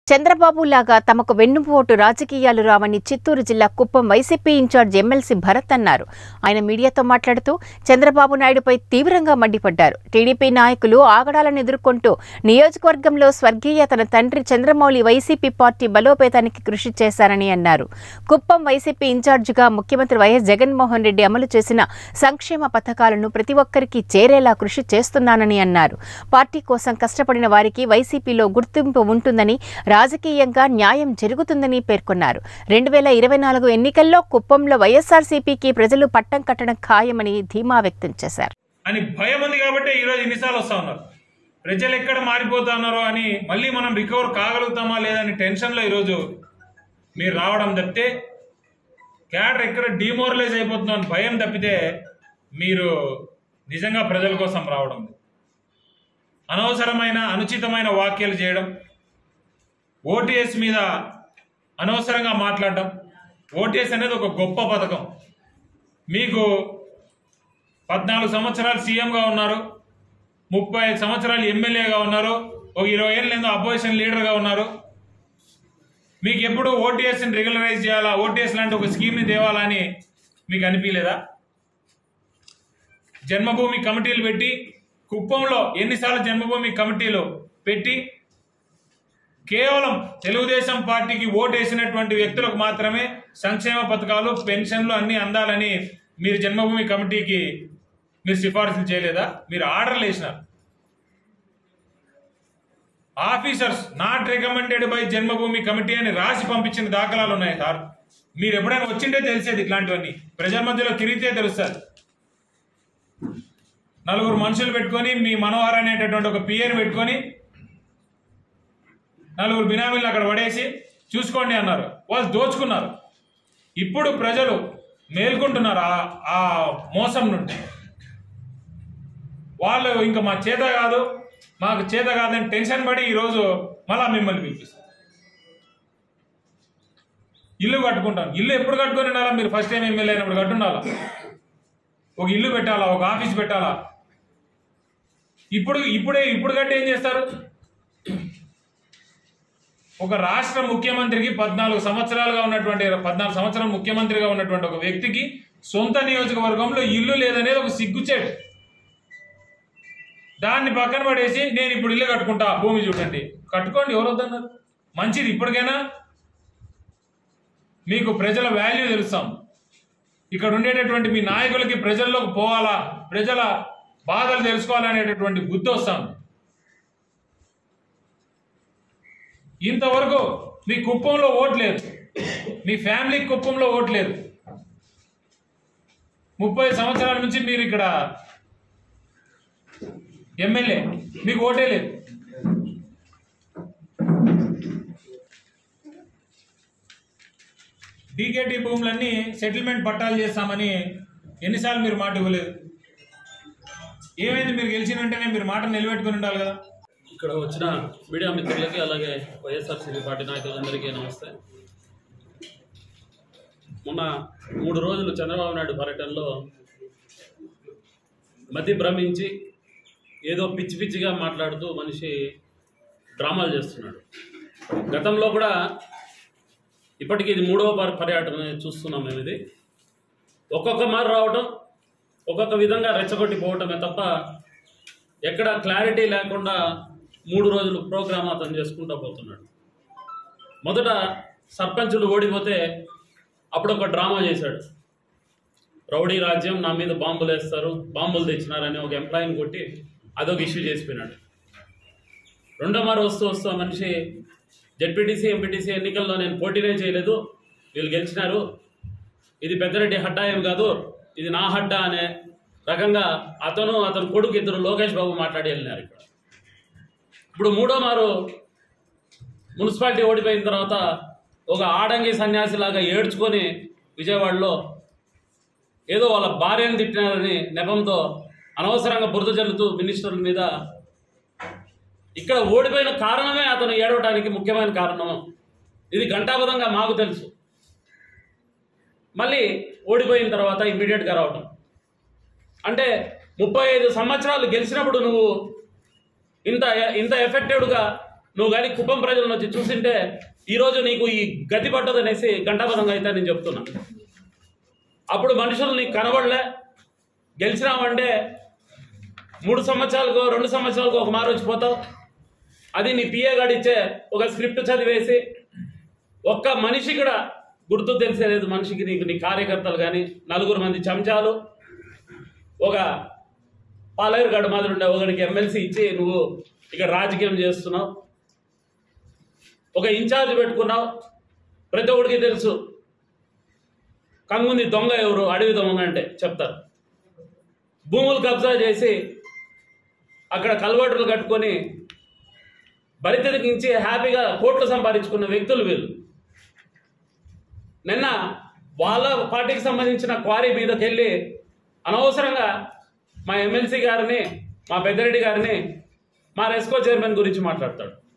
చంద్రబాబు లాగా తమకు వెన్నుపోటు రాజకీయాలు రావని చిత్తూరు జిల్లా Kuppam YCP incharge MLC Bharat అన్నారు ఆయన మీడియాతో మాట్లాడుతూ చంద్రబాబు నాయుడుపై తీవ్రంగా మండిపడ్డారు టీడీపీ నాయకులు ఆగడాలను ఎదుర్కొంటూ నియోజకవర్గంలో స్వర్గీయ తన తండ్రి చంద్రమౌళి వైసీపీ పార్టీ బలోపేతానికి కృషి చేశారని అన్నారు కుప్పం వైసీపీ ఇన్ఛార్జిగా ముఖ్యమంత్రి వైఎస్ జగన్మోహన్ రెడ్డి అమలు చేసిన సంక్షేమ పథకాలను ప్రతి ఒక్కరికి చేరేలా కృషి చేస్తున్నానని అన్నారు పార్టీ కోసం కష్టపడిన వారికి వైసీపీలో గుర్తింపు ఉంటుందని రాజకీయంగా న్యాయం జరుగుతుందని పేర్కొన్నారు రెండు వేల ఇరవై నాలుగు ఎన్నికల్లో కుప్పంలో వైఎస్ఆర్సీపీకి ప్రజలు పట్టం కట్టడం ఖాయమని ధీమా వ్యక్తం చేశారు అని భయం ఉంది కాబట్టి ఈరోజు ఇన్నిసార్లు వస్తా ఉన్నారు ప్రజలు ఎక్కడ మారిపోతా ఉన్నారో అని మళ్ళీ మనం రికవర్ కాగలుగుతామా లేదని టెన్షన్లో ఈరోజు మీరు రావడం తప్పితే క్యాడర్ ఎక్కడ డిమోరలైజ్ అయిపోతుందో అని భయం తప్పితే మీరు నిజంగా ప్రజల కోసం రావడం లేదు. అనవసరమైన అనుచితమైన వ్యాఖ్యలు చేయడం ఓటీఎస్ మీద అనవసరంగా మాట్లాడడం ఓటీఎస్ అనేది ఒక గొప్ప పథకం మీకు పద్నాలుగు సంవత్సరాలు సీఎంగా ఉన్నారు ముప్పై ఐదు సంవత్సరాలు ఎమ్మెల్యేగా ఉన్నారు ఒక ఇరవై ఏళ్ళు ఏదో అపోజిషన్ లీడర్గా ఉన్నారు మీకు ఎప్పుడు ఓటీఎస్ని రెగ్యులరైజ్ చేయాలా ఓటీఎస్ లాంటి ఒక స్కీమ్ని తేవాలని మీకు అనిపించలేదా జన్మభూమి కమిటీలు పెట్టి కుప్పంలో ఎన్నిసార్లు జన్మభూమి కమిటీలు పెట్టి కేవలం తెలుగుదేశం పార్టీకి ఓటు వేసినటువంటి వ్యక్తులకు మాత్రమే సంక్షేమ పథకాలు పెన్షన్లు అన్ని అందాలని మీరు జన్మభూమి కమిటీకి మీరు సిఫార్సులు చేయలేదా మీరు ఆర్డర్లు వేసినారు officers not recommended by Janmabhoomi committee అని రాసి పంపించిన దాఖలాలు ఉన్నాయి సార్ మీరు ఎప్పుడైనా వచ్చింటే తెలిసేది ఇట్లాంటివన్నీ ప్రజల మధ్యలో తిరిగితే తెలుస్తుంది నలుగురు మనుషులు పెట్టుకొని మీ మనోహర్ అనేటటువంటి ఒక పిఏని పెట్టుకొని నలుగురు బినామీలు అక్కడ పడేసి చూసుకోండి అన్నారు వాళ్ళు దోచుకున్నారు ఇప్పుడు ప్రజలు మేల్కొంటున్నారు ఆ- ఆ మోసం నుండి వాళ్ళు ఇంకా మా చేత కాదు మాకు చేత కాదని టెన్షన్ పడి ఈరోజు మళ్ళా మిమ్మల్ని పిలిపిస్తారు ఇల్లు కట్టుకుంటాం ఇల్లు ఎప్పుడు కట్టుకొని ఉండాలా మీరు ఫస్ట్ టైం ఎమ్మెల్యే అయినప్పుడు కట్టుండాలా ఒక ఇల్లు పెట్టాలా ఒక ఆఫీస్ పెట్టాలా ఇప్పుడు ఇప్పుడే ఇప్పుడు కట్టి ఏం చేస్తారు ఒక రాష్ట్ర ముఖ్యమంత్రికి పద్నాలుగు సంవత్సరాలుగా ఉన్నటువంటి పద్నాలుగు సంవత్సరాలు ముఖ్యమంత్రిగా ఉన్నటువంటి ఒక వ్యక్తికి సొంత నియోజకవర్గంలో ఇల్లు లేదనేది ఒక సిగ్గుచేటు దాన్ని పక్కన పడేసి నేను ఇప్పుడు ఇల్లు కట్టుకుంటా భూమి చూడండి కట్టుకోండి ఎవరు వద్దన్నారు మంచిది ఇప్పటికైనా మీకు ప్రజల వాల్యూ తెలుస్తాం ఇక్కడ ఉండేటటువంటి మీ నాయకులకి ప్రజల్లోకి పోవాలా ప్రజల బాధలు తెలుసుకోవాలనేటటువంటి బుద్ధి వస్తాం ఇంతవరకు మీ కుప్పంలో ఓటు లేదు మీ ఫ్యామిలీ కుప్పంలో ఓటు లేదు ముప్పై సంవత్సరాల నుంచి మీరు ఇక్కడ ఎమ్మెల్యే మీకు ఓటే లేదు డీకేటీ భూములన్నీ సెటిల్మెంట్ పట్టాలు చేస్తామని ఎన్నిసార్లు మీరు మాట ఇవ్వలేదు ఏమైంది మీరు గెలిచిన వెంటనే మీరు మాట నిలబెట్టుకుని ఉండాలి కదా ఇక్కడ వచ్చిన మీడియా మిత్రులకి అలాగే వైఎస్ఆర్సీపీ పార్టీ నాయకులందరికీ నమస్తే మొన్న మూడు రోజులు చంద్రబాబు నాయుడు పర్యటనలో మతి భ్రమించి ఏదో పిచ్చి పిచ్చిగా మాట్లాడుతూ మనిషి డ్రామాలు చేస్తున్నాడు గతంలో కూడా ఇప్పటికీ ఇది మూడవ పర్- పర్యటన చూస్తున్నాం మేము ఇది ఒక్కొక్క మారు రావటం ఒక్కొక్క విధంగా రెచ్చగొట్టి పోవటమే తప్ప ఎక్కడ క్లారిటీ లేకుండా మూడు రోజులు ప్రోగ్రామ్ అతను చేసుకుంటూ పోతున్నాడు మొదట సర్పంచులు ఓడిపోతే అప్పుడు ఒక డ్రామా చేశాడు రౌడీ రాజ్యం నా మీద బాంబులు వేస్తారు బాంబులు తెచ్చినారని ఒక ఎంప్లాయీని కొట్టి అదొక ఇష్యూ చేసిపోయినాడు రెండో మారు వస్తూ వస్తూ ఆ మనిషి జెడ్పీటీసీ ఎంపీటీసీ ఎన్నికల్లో నేను పోటీనే చేయలేదు వీళ్ళు గెలిచినారు ఇది పెద్దరెడ్డి హడ్డా ఏం కాదు ఇది నా హడ్డా అనే రకంగా అతను అతని కొడుకు ఇద్దరు లోకేష్ బాబు మాట్లాడి వెళ్ళినారు ఇక్కడ ఇప్పుడు మూడో మారు మున్సిపాలిటీ ఓడిపోయిన తర్వాత ఒక ఆడంగి సన్యాసిలాగా ఏడ్చుకొని విజయవాడలో ఏదో వాళ్ళ భార్యను తిట్టినారని నెపంతో అనవసరంగా బురద జల్లుతూ మినిస్టర్ల మీద ఇక్కడ ఓడిపోయిన కారణమే అతను ఏడవడానికి ముఖ్యమైన కారణం ఇది ఘంటాబద్ధంగా మాకు తెలుసు మళ్ళీ ఓడిపోయిన తర్వాత ఇమ్మీడియట్గా రావటం అంటే ముప్పై ఐదు సంవత్సరాలు గెలిచినప్పుడు నువ్వు ఇంత ఇంత ఎఫెక్టివ్గా నువ్వు కానీ కుప్పం ప్రజలను వచ్చి చూసింటే ఈరోజు నీకు ఈ గతి పట్టదు అనేసి గంటాపదంగా అయితే నేను చెప్తున్నా అప్పుడు మనుషులు నీకు కనబడలే గెలిచినావంటే మూడు సంవత్సరాలకు రెండు సంవత్సరాలకు ఒక మారు వచ్చిపోతావు అది నీ పిఏ గాడిచ్చే ఒక స్క్రిప్ట్ చదివేసి ఒక్క మనిషి కూడా గుర్తు తెలిసేలేదు మనిషికి నీకు నీ కార్యకర్తలు కానీ నలుగురు మంది చెంచాలు ఒక పాలేరు గడ్డ మాదిరి ఉండే ఒకరికి ఎమ్మెల్సీ ఇచ్చి నువ్వు ఇక రాజకీయం చేస్తున్నావు ఒక ఇన్ఛార్జ్ పెట్టుకున్నావు ప్రతి ఒక్కడికి తెలుసు కంగుంది దొంగ ఎవరు అడవి దొంగ అంటే చెప్తారు భూములు కబ్జా చేసి అక్కడ కల్వర్టులు కట్టుకొని బరితెదికించి హ్యాపీగా కోట్లు సంపాదించుకున్న వ్యక్తులు వీళ్ళు నిన్న వాళ్ళ పార్టీకి సంబంధించిన క్వారీ మీదకి వెళ్ళి అనవసరంగా మా ఎమ్మెల్సీ గారిని మా పెద్దిరెడ్డి గారిని మా రెస్కో చైర్మన్ గురించి మాట్లాడతాడు